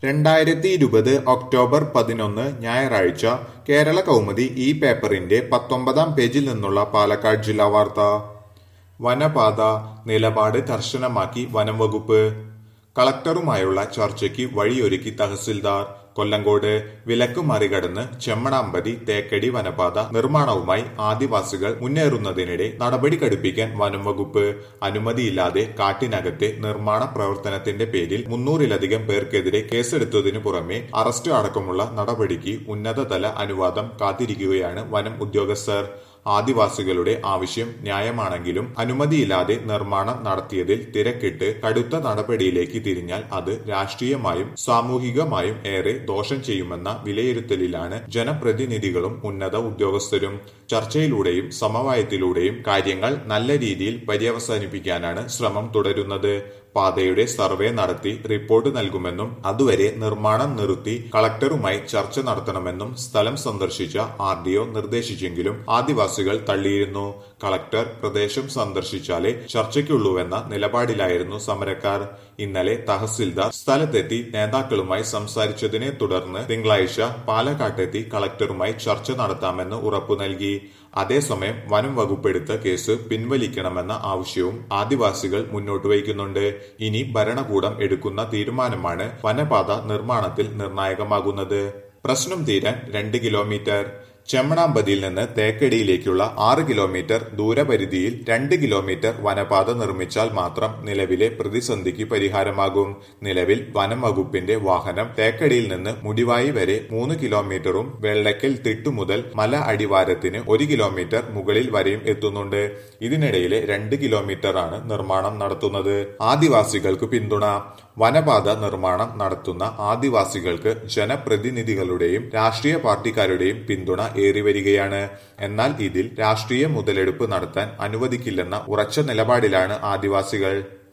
രണ്ടായിരത്തി ഇരുപത് ഒക്ടോബർ പതിനൊന്ന് ഞായറാഴ്ച കേരള കൗമുദി ഈ പേപ്പറിന്റെ പത്തൊമ്പതാം പേജിൽ നിന്നുള്ള പാലക്കാട് ജില്ലാ വാർത്ത വനപാത നിലപാട് കർശനമാക്കി വനം വകുപ്പ് കളക്ടറുമായുള്ള ചർച്ചയ്ക്ക് വഴിയൊരുക്കി തഹസിൽദാർ കൊല്ലങ്കോട് വിലക്ക് മറികടന്ന് ചെമ്മണാമ്പതി തേക്കടി വനപാത നിർമ്മാണവുമായി ആദിവാസികൾ മുന്നേറുന്നതിനിടെ നടപടി കടുപ്പിക്കാൻ വനം വകുപ്പ് അനുമതിയില്ലാതെ കാട്ടിനകത്തെ നിർമ്മാണ പ്രവർത്തനത്തിന്റെ പേരിൽ മുന്നൂറിലധികം പേർക്കെതിരെ കേസെടുത്തതിനു പുറമെ അറസ്റ്റ് അടക്കമുള്ള നടപടിക്ക് ഉന്നതതല അനുവാദം കാത്തിരിക്കുകയാണ് വനം ഉദ്യോഗസ്ഥർ ആദിവാസികളുടെ ആവശ്യം ന്യായമാണെങ്കിലും അനുമതിയില്ലാതെ നിർമ്മാണം നടത്തിയതിൽ തിരക്കിട്ട് കടുത്ത നടപടിയിലേക്ക് തിരിഞ്ഞാൽ അത് രാഷ്ട്രീയമായും സാമൂഹികമായും ഏറെ ദോഷം ചെയ്യുമെന്ന വിലയിരുത്തലിലാണ് ജനപ്രതിനിധികളും ഉന്നത ഉദ്യോഗസ്ഥരും ചർച്ചയിലൂടെയും സമവായത്തിലൂടെയും കാര്യങ്ങൾ നല്ല രീതിയിൽ പര്യവസാനിപ്പിക്കാനാണ് ശ്രമം തുടരുന്നത് പാതയുടെ സർവേ നടത്തി റിപ്പോർട്ട് നൽകുമെന്നും അതുവരെ നിർമ്മാണം നിർത്തി കളക്ടറുമായി ചർച്ച നടത്തണമെന്നും സ്ഥലം സന്ദർശിച്ച ആർ ഡി ഒ നിർദ്ദേശിച്ചെങ്കിലും ആദിവാസികൾ തള്ളിയിരുന്നു കളക്ടർ പ്രദേശം സന്ദർശിച്ചാലേ ചർച്ചയ്ക്കുള്ളൂവെന്ന നിലപാടിലായിരുന്നു സമരക്കാർ ഇന്നലെ തഹസിൽദാർ സ്ഥലത്തെത്തി നേതാക്കളുമായി സംസാരിച്ചതിനെ തുടർന്ന് തിങ്കളാഴ്ച പാലക്കാട്ടെത്തി കളക്ടറുമായി ചർച്ച നടത്താമെന്ന് ഉറപ്പു നൽകി അതേസമയം വനം വകുപ്പെടുത്ത കേസ് പിൻവലിക്കണമെന്ന ആവശ്യവും ആദിവാസികൾ മുന്നോട്ട് വയ്ക്കുന്നുണ്ട് ഇനി ഭരണകൂടം എടുക്കുന്ന തീരുമാനമാണ് വനപാത നിർമ്മാണത്തിൽ നിർണായകമാകുന്നത് പ്രശ്നം തീരാൻ രണ്ട് കിലോമീറ്റർ ചെമ്മണാമ്പതിയിൽ നിന്ന് തേക്കടിയിലേക്കുള്ള ആറ് കിലോമീറ്റർ ദൂരപരിധിയിൽ രണ്ട് കിലോമീറ്റർ വനപാത നിർമ്മിച്ചാൽ മാത്രം നിലവിലെ പ്രതിസന്ധിക്ക് പരിഹാരമാകും നിലവിൽ വനം വകുപ്പിന്റെ വാഹനം തേക്കടിയിൽ നിന്ന് മുടിവായി വരെ മൂന്ന് കിലോമീറ്ററും വെള്ളക്കൽ തിട്ടു മുതൽ മല അടിവാരത്തിന് ഒരു കിലോമീറ്റർ മുകളിൽ വരെയും എത്തുന്നുണ്ട് ഇതിനിടയിലെ രണ്ട് കിലോമീറ്ററാണ് നിർമ്മാണം നടത്തുന്നത് ആദിവാസികൾക്ക് പിന്തുണ വനപാത നിർമ്മാണം നടത്തുന്ന ആദിവാസികൾക്ക് ജനപ്രതിനിധികളുടെയും രാഷ്ട്രീയ പാർട്ടിക്കാരുടെയും പിന്തുണ ഏറിവരികയാണ് എന്നാൽ ഇതിൽ രാഷ്ട്രീയ മുതലെടുപ്പ് നടത്താൻ അനുവദിക്കില്ലെന്ന ഉറച്ച നിലപാടിലാണ് ആദിവാസികൾ